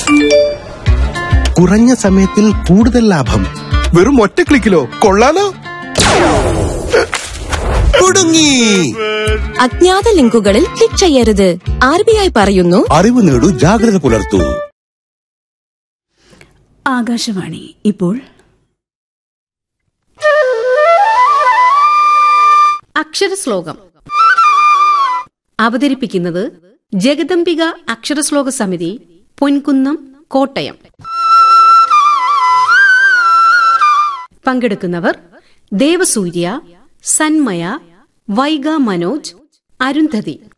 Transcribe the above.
കുറഞ്ഞ സമയത്തിൽ കൂടുതൽ ലാഭം വെറും ഒറ്റ ക്ലിക്കിലോ കൊള്ളാലോ കുടുങ്ങി അജ്ഞാത ലിങ്കുകളിൽ ക്ലിക്ക് ചെയ്യരുത് ആർ ബി ഐ പറയുന്നു അറിവ് നേടൂ ജാഗ്രത പുലർത്തൂ ആകാശവാണി ഇപ്പോൾ അക്ഷരശ്ലോകം അവതരിപ്പിക്കുന്നത് ജഗദംബിക അക്ഷരശ്ലോക സമിതി പൊൻകുന്നം കോട്ടയം പങ്കെടുക്കുന്നവർ ദേവസൂര്യ സന്മയ വൈഗ മനോജ് അരുന്ധതി